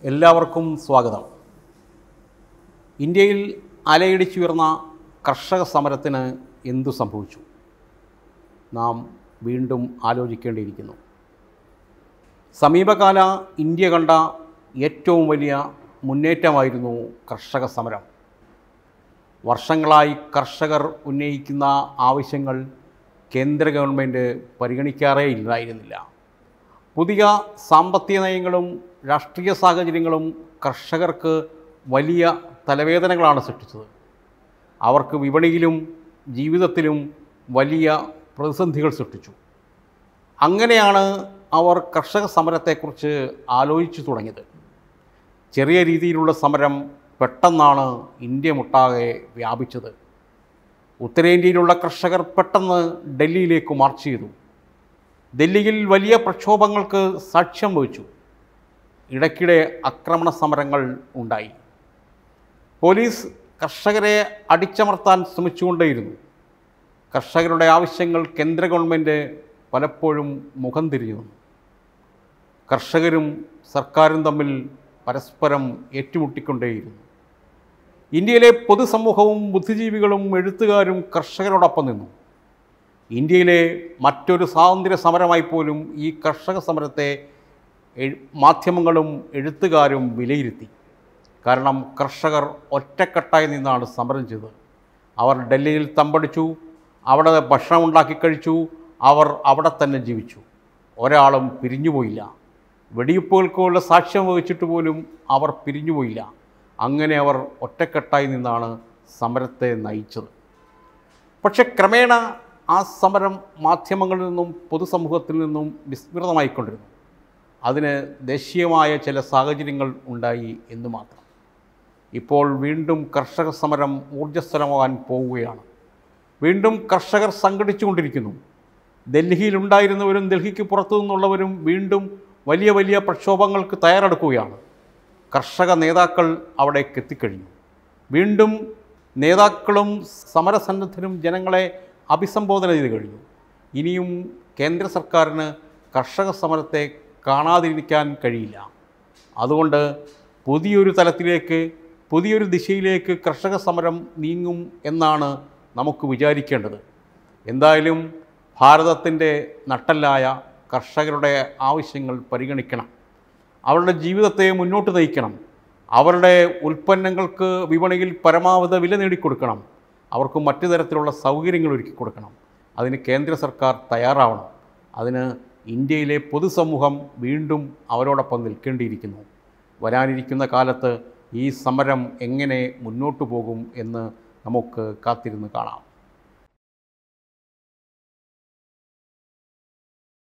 എല്ലാവർക്കും സ്വാഗതം ഇന്ത്യയിൽ അലയിടിച്ചുയർന്ന കർഷക സമരത്തിന് എന്തു സംഭവിച്ചു നാം വീണ്ടും ആലോചിക്കേണ്ടിയിരിക്കുന്നു സമീപകാല ഇന്ത്യ കണ്ട ഏറ്റവും വലിയ മുന്നേറ്റമായിരുന്നു കർഷക സമരം വർഷങ്ങളായി കർഷകർ ഉന്നയിക്കുന്ന ആവശ്യങ്ങൾ കേന്ദ്ര ഗവൺമെൻറ് പരിഗണിക്കാറേ ഇല്ലായിരുന്നില്ല പുതിയ സാമ്പത്തിക നയങ്ങളും രാഷ്ട്രീയ സാഹചര്യങ്ങളും കർഷകർക്ക് വലിയ തലവേദനകളാണ് സൃഷ്ടിച്ചത് അവർക്ക് വിപണിയിലും ജീവിതത്തിലും വലിയ പ്രതിസന്ധികൾ സൃഷ്ടിച്ചു അങ്ങനെയാണ് അവർ കർഷക സമരത്തെക്കുറിച്ച് ആലോചിച്ചു തുടങ്ങിയത് ചെറിയ രീതിയിലുള്ള സമരം പെട്ടെന്നാണ് ഇന്ത്യ മുട്ടാകെ വ്യാപിച്ചത് ഉത്തരേന്ത്യയിലുള്ള കർഷകർ പെട്ടെന്ന് ഡൽഹിയിലേക്ക് മാർച്ച് ചെയ്തു ഡൽഹിയിൽ വലിയ പ്രക്ഷോഭങ്ങൾക്ക് സാക്ഷ്യം വഹിച്ചു ഇടയ്ക്കിടെ ആക്രമണ സമരങ്ങൾ ഉണ്ടായി പോലീസ് കർഷകരെ അടിച്ചമർത്താൻ ശ്രമിച്ചുകൊണ്ടേയിരുന്നു കർഷകരുടെ ആവശ്യങ്ങൾ കേന്ദ്ര ഗവൺമെൻറ് പലപ്പോഴും മുഖം തിരിഞ്ഞു നിന്നു കർഷകരും സർക്കാരും തമ്മിൽ പരസ്പരം ഏറ്റുമുട്ടിക്കൊണ്ടേയിരുന്നു ഇന്ത്യയിലെ പൊതുസമൂഹവും ബുദ്ധിജീവികളും എഴുത്തുകാരും കർഷകരോടൊപ്പം നിന്നു ഇന്ത്യയിലെ മറ്റൊരു സ്വാതന്ത്ര്യ സമരമായി പോലും ഈ കർഷക സമരത്തെ എഴ്- മാധ്യമങ്ങളും എഴുത്തുകാരും വിലയിരുത്തി കാരണം കർഷകർ ഒറ്റക്കെട്ടായി നിന്നാണ് സമരം ചെയ്തത് അവർ ഡൽഹിയിൽ തമ്പടിച്ചു അവിടെ ഭക്ഷണം ഉണ്ടാക്കി കഴിച്ചു അവർ അവിടെ തന്നെ ജീവിച്ചു ഒരാളും പിരിഞ്ഞുപോയില്ല വെടിയുപ്പുകൾക്കുള്ള സാക്ഷ്യം വഹിച്ചിട്ട് പോലും അവർ പിരിഞ്ഞുപോയില്ല അങ്ങനെ അവർ ഒറ്റക്കെട്ടായി നിന്നാണ് സമരത്തെ നയിച്ചത് പക്ഷെ ക്രമേണ ആ സമരം മാധ്യമങ്ങളിൽ നിന്നും പൊതുസമൂഹത്തിൽ നിന്നും വിസ്മൃതമായിക്കൊണ്ടിരുന്നു അതിന് ദേശീയമായ ചില സാഹചര്യങ്ങൾ ഉണ്ടായി എന്ന് മാത്രം ഇപ്പോൾ വീണ്ടും കർഷക സമരം ഊർജ്ജസ്വലമാകാൻ പോവുകയാണ് വീണ്ടും കർഷകർ സംഘടിച്ചുകൊണ്ടിരിക്കുന്നു ഡൽഹിയിലുണ്ടായിരുന്നവരും ഡൽഹിക്ക് പുറത്തു നിന്നുള്ളവരും വീണ്ടും വലിയ വലിയ പ്രക്ഷോഭങ്ങൾക്ക് തയ്യാറെടുക്കുകയാണ് കർഷക നേതാക്കൾ അവിടേക്ക് എത്തിക്കഴിഞ്ഞു വീണ്ടും നേതാക്കളും സമരസന്നദ്ധരും ജനങ്ങളെ അഭിസംബോധന ചെയ്ത് കഴിഞ്ഞു ഇനിയും കേന്ദ്ര സർക്കാരിന് കർഷക സമരത്തെ കാണാതിരിക്കാൻ കഴിയില്ല അതുകൊണ്ട് പുതിയൊരു തലത്തിലേക്ക് പുതിയൊരു ദിശയിലേക്ക് കർഷക സമരം നീങ്ങും എന്നാണ് നമുക്ക് വിചാരിക്കേണ്ടത് എന്തായാലും ഭാരതത്തിൻ്റെ നട്ടല്ലായ കർഷകരുടെ ആവശ്യങ്ങൾ പരിഗണിക്കണം അവരുടെ ജീവിതത്തെ മുന്നോട്ട് നയിക്കണം അവരുടെ ഉൽപ്പന്നങ്ങൾക്ക് വിപണിയിൽ പരമാവധി വില നേടിക്കൊടുക്കണം അവർക്ക് മറ്റു തരത്തിലുള്ള സൗകര്യങ്ങൾ ഒരുക്കി കൊടുക്കണം അതിന് കേന്ദ്ര സർക്കാർ തയ്യാറാവണം അതിന് ഇന്ത്യയിലെ പൊതുസമൂഹം വീണ്ടും അവരോടൊപ്പം നിൽക്കേണ്ടിയിരിക്കുന്നു വരാനിരിക്കുന്ന കാലത്ത് ഈ സമരം എങ്ങനെ മുന്നോട്ട് പോകും എന്ന് നമുക്ക് കാത്തിരുന്ന് കാണാം